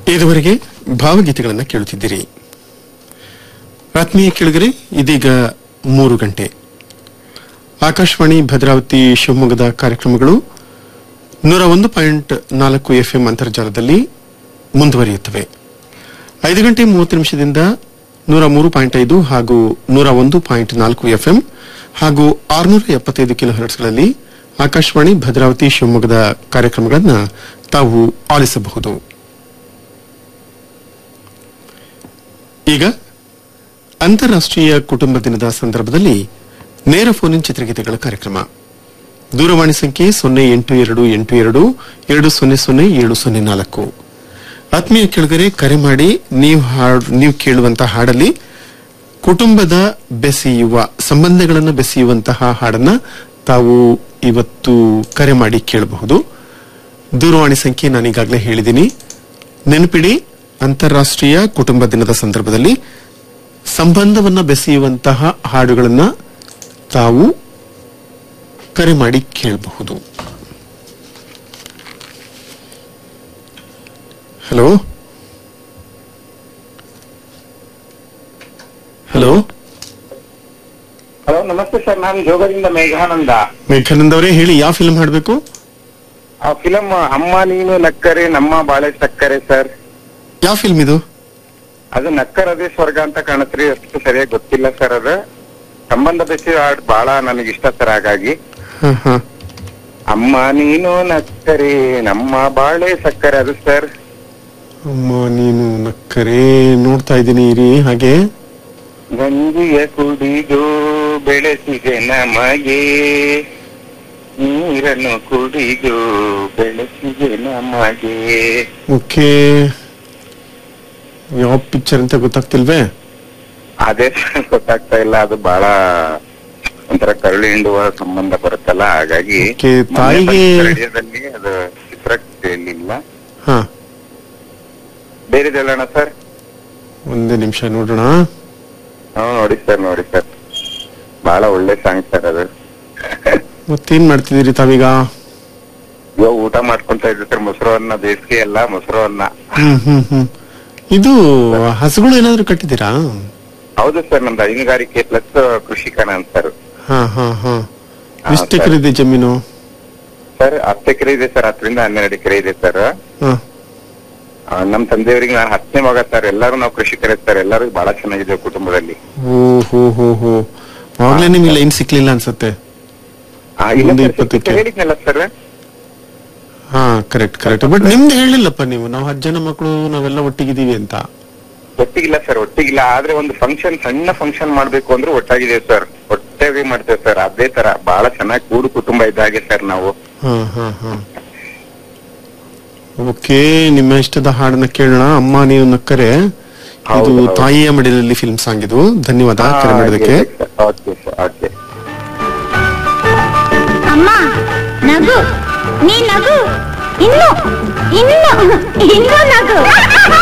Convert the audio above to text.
ಇದುವರೆಗೆ ಭಾವಗೀತೆಗಳನ್ನು ಕೇಳುತ್ತಿದ್ದೀರಿ ಆತ್ಮೀಯ ಕೇಳಿದರೆ ಇದೀಗ ಮೂರು ಗಂಟೆ ಆಕಾಶವಾಣಿ ಭದ್ರಾವತಿ ಶಿವಮೊಗ್ಗದ ಕಾರ್ಯಕ್ರಮಗಳು ನೂರ ಒಂದು ಪಾಯಿಂಟ್ ನಾಲ್ಕು ಎಫ್ಎಂ ಅಂತರ್ಜಾಲದಲ್ಲಿ ಮುಂದುವರಿಯುತ್ತವೆ ಐದು ಗಂಟೆ ಮೂವತ್ತು ನಿಮಿಷದಿಂದ ನೂರ ಮೂರು ಪಾಯಿಂಟ್ ಐದು ಹಾಗೂ ನೂರ ಒಂದು ಪಾಯಿಂಟ್ ನಾಲ್ಕು ಎಫ್ಎಂ ಹಾಗೂ ಆರುನೂರ ಎಪ್ಪತ್ತೈದು ಕಿಲೋ ಹರ್ಟ್ಸ್ಗಳಲ್ಲಿ ಆಕಾಶವಾಣಿ ಭದ್ರಾವತಿ ಶಿವಮೊಗ್ಗದ ಕಾರ್ಯಕ್ರಮಗಳನ್ನು ತಾವು ಆಲಿಸಬಹುದು ಈಗ ಅಂತಾರಾಷ್ಟ್ರೀಯ ಕುಟುಂಬ ದಿನದ ಸಂದರ್ಭದಲ್ಲಿ ನೇರ ಫೋನ್ ಇನ್ ಚಿತ್ರಗೀತೆಗಳ ಕಾರ್ಯಕ್ರಮ ದೂರವಾಣಿ ಸಂಖ್ಯೆ ಸೊನ್ನೆ ಎಂಟು ಎರಡು ಎಂಟು ಎರಡು ಎರಡು ಸೊನ್ನೆ ಸೊನ್ನೆ ಏಳು ಸೊನ್ನೆ ನಾಲ್ಕು ಆತ್ಮೀಯ ಕೆಳಗರೆ ಕರೆ ಮಾಡಿ ನೀವು ಹಾಡ್ ನೀವು ಕೇಳುವಂತಹ ಹಾಡಲ್ಲಿ ಕುಟುಂಬದ ಬೆಸೆಯುವ ಸಂಬಂಧಗಳನ್ನು ಬೆಸೆಯುವಂತಹ ಹಾಡನ್ನ ತಾವು ಇವತ್ತು ಕರೆ ಮಾಡಿ ಕೇಳಬಹುದು ದೂರವಾಣಿ ಸಂಖ್ಯೆ ನಾನು ಈಗಾಗಲೇ ಹೇಳಿದ್ದೀನಿ ನೆನಪಿಡಿ ಅಂತಾರಾಷ್ಟ್ರೀಯ ಕುಟುಂಬ ದಿನದ ಸಂದರ್ಭದಲ್ಲಿ ಸಂಬಂಧವನ್ನ ಬೆಸೆಯುವಂತಹ ಹಾಡುಗಳನ್ನ ತಾವು ಕರೆ ಮಾಡಿ ಕೇಳಬಹುದು ಹಲೋ ಹಲೋ ಹಲೋ ನಮಸ್ತೆ ಸರ್ ನಾನು ಜೋಗದಿಂದ ಮೇಘಾನಂದ ಮೇಘಾನಂದ್ ಅವರೇ ಹೇಳಿ ಯಾವ ಫಿಲ್ಮ್ ಹಾಡಬೇಕು ಆ ಫಿಲಂ ಅಮ್ಮ ನೀನು ನಕ್ಕರೆ ನಮ್ಮ ಬಾಳೆ ಸಕ್ಕರೆ ಸರ್ ಯಾವ ಫಿಲ್ಮ್ ಇದು ಅದು ನಕ್ಕರದೇ ಸ್ವರ್ಗ ಅಂತ ಕಾಣತ್ರಿ ಅಷ್ಟು ಸರಿಯಾಗಿ ಗೊತ್ತಿಲ್ಲ ಸರ್ ಅದು ಸಂಬಂಧ ಬೆಸಿ ಹಾಡ್ ಬಹಳ ನನಗೆ ಇಷ್ಟ ಸರ್ ಹಾಗಾಗಿ ಹ, ಹ. ಅಮ್ಮ ನೀನು ನಕ್ಕರೆ ನಮ್ಮ ಬಾಳೆ ಸಕ್ಕರೆ ಅದು ಸರ್ ಅಮ್ಮ ನೀನು ನಕ್ಕರೆ ನೋಡ್ತಾ ಇದ್ದೀನಿ ಇರಿ ಹಾಗೆ ಗಂಜಿಯ ಕುಡಿದು ಬೆಳೆಸಿದೆ ನಮಗೆ ನೀರನ್ನು ಕುಡಿದು ಬೆಳೆಸಿದೆ ನಮಗೆ ಓಕೆ ಯಾವ ಪಿಕ್ಚರ್ ಅಂತ ಗೊತ್ತಾಗ್ತಿಲ್ವೇ ಅದೇ ಗೊತ್ತಾಗ್ತಾ ಇಲ್ಲ ಅದು ಬಹಳ ಒಂಥರ ಕರುಳು ಹಿಂಡುವ ಸಂಬಂಧ ಬರುತ್ತಲ್ಲ ಹಾಗಾಗಿ Okay, ತಾಯಿಗೆ- ರೇಡಿಯೋದಲ್ಲಿ ಅದು ಚಿತ್ರ ಕೇಳಲಿಲ್ಲ ಹಾ ಬೇರೆದೆಲ್ಲಣ್ಣ ಸರ್ ಒಂದೇ ನಿಮಿಷ ನೋಡೋಣ ಹಾ ನೋಡಿ ಸರ್ ನೋಡಿ ಸರ್ ಬಹಳ ಒಳ್ಳೆ ಸಾಂಗ್ ಸರ್ ಅದು ಮತ್ತೇನ್ ಮಾಡ್ತಿದ್ದೀರಿ ತಾವೀಗ ಇವಾಗ ಊಟ ಮಾಡ್ಕೊಂತ ಇದ್ದೆ ಸರ್ ಮೊಸರು ಅನ್ನ ಬೇಸಿಗೆ ಎಲ್ಲ ಮೊಸರು ಅನ್ನ ಹ್ಮ್ ಹ್ಮ್ ಹ್ಮ್ ಇದು ಹಸುಗಳು ಏನಾದ್ರು ಕಟ್ಟಿದ್ದೀರಾ ಹೌದು ಸರ್ ನಮ್ದು ಹೈನುಗಾರಿಕೆ ಪ್ಲಸ್ ಕೃಷಿಕನ ಅಂತ ಸರ್ ಹಾ ಹಾ ಹಾ ಹಾ, ಎಷ್ಟು ಸರ್. ಎಕರೆ ಇದೆ ಜಮೀನು ಸರ್ ಹತ್ತು ಎಕರೆ ಇದೆ ಸರ್ ಹತ್ತರಿಂದ ಹನ್ನೆರಡು ಎಕರೆ ಇದೆ ಸರ್ ಹಾ ಆ, ನಮ್ ತಂದೆಯವರಿಗೆ ನಾನು ಹತ್ತನೇ ಮಗ ಸರ್ ಎಲ್ಲರೂ ನಾವು ಕೃಷಿಕರೇ ಸರ್ ಎಲ್ಲರೂ ಬಹಳ ಚೆನ್ನಾಗಿದೆ ಕುಟುಂಬದಲ್ಲಿ ಓ ಹೋ ಹೋ ಹೋ ಅವಾಗ್ಲೇ ನಿಮಗೆ ಲೈನ್ ಸಿಕ್ಲಿಲ್ಲ ಅನ್ಸತ್ತೆ ಆ, ಇಲ್ಲ ಒಂದು ಸರ್, ಇಪ್ಪತ್ತಕ್ಕೆ. ಹೇಳಿದ್ನಲ್ಲ ಸರ್ ಹಾ ಕರೆಕ್ಟ್ ಕರೆಕ್ಟ್ ಬಟ್ ನಿಮ್ದು ಹೇಳಿಲ್ಲಪ್ಪ ನೀವು ನಾವು ಹತ್ತು ಜನ ಮಕ್ಕಳು ನಾವೆಲ್ಲ ಒಟ್ಟಿಗಿದ್ದೀವಿ ಅಂತ ಒಟ್ಟಿಗಿಲ್ಲ ಸರ್ ಒಟ್ಟಿಗಿಲ್ಲ ಆದ್ರೆ ಒಂದು ಫಂಕ್ಷನ್ ಸಣ್ಣ ಫಂಕ್ಷನ್ ಮಾಡ್ಬೇಕು ಅಂದ್ರೆ ಒಟ್ಟಾಗಿದ್ದೇವೆ ಸರ್ ಒಟ್ಟಾಗಿ ಮಾಡ್ತೇವೆ ಸರ್ ಅದೇ ತರ ಬಹಳ ಚೆನ್ನಾಗಿ ಕೂಡು ಕುಟುಂಬ ಇದ್ದಾಗೆ ಸರ್ ನಾವು ಹಾ ಹಾ ಹಾ ಓಕೆ ನಿಮ್ಮ ಇಷ್ಟದ ಹಾಡನ್ನ ಕೇಳೋಣ ಅಮ್ಮ ನೀವು ನಕ್ಕರೆ ಇದು ಹೌದು, ಹೌದು. ತಾಯಿಯ ಮಡಿಲಲ್ಲಿ ಫಿಲ್ಮ್ ಸಾಂಗ್ ಇದು ಧನ್ಯವಾದ ಕರೆ ಮಾಡೋದಕ್ಕೆ ಓಕೆ ಸರ್ ಓಕೆ ಅಮ್ಮ ನಗು ನೀ ನಗು ಇನ್ನು ಇನ್ನು ಇನ್ನು ನಗು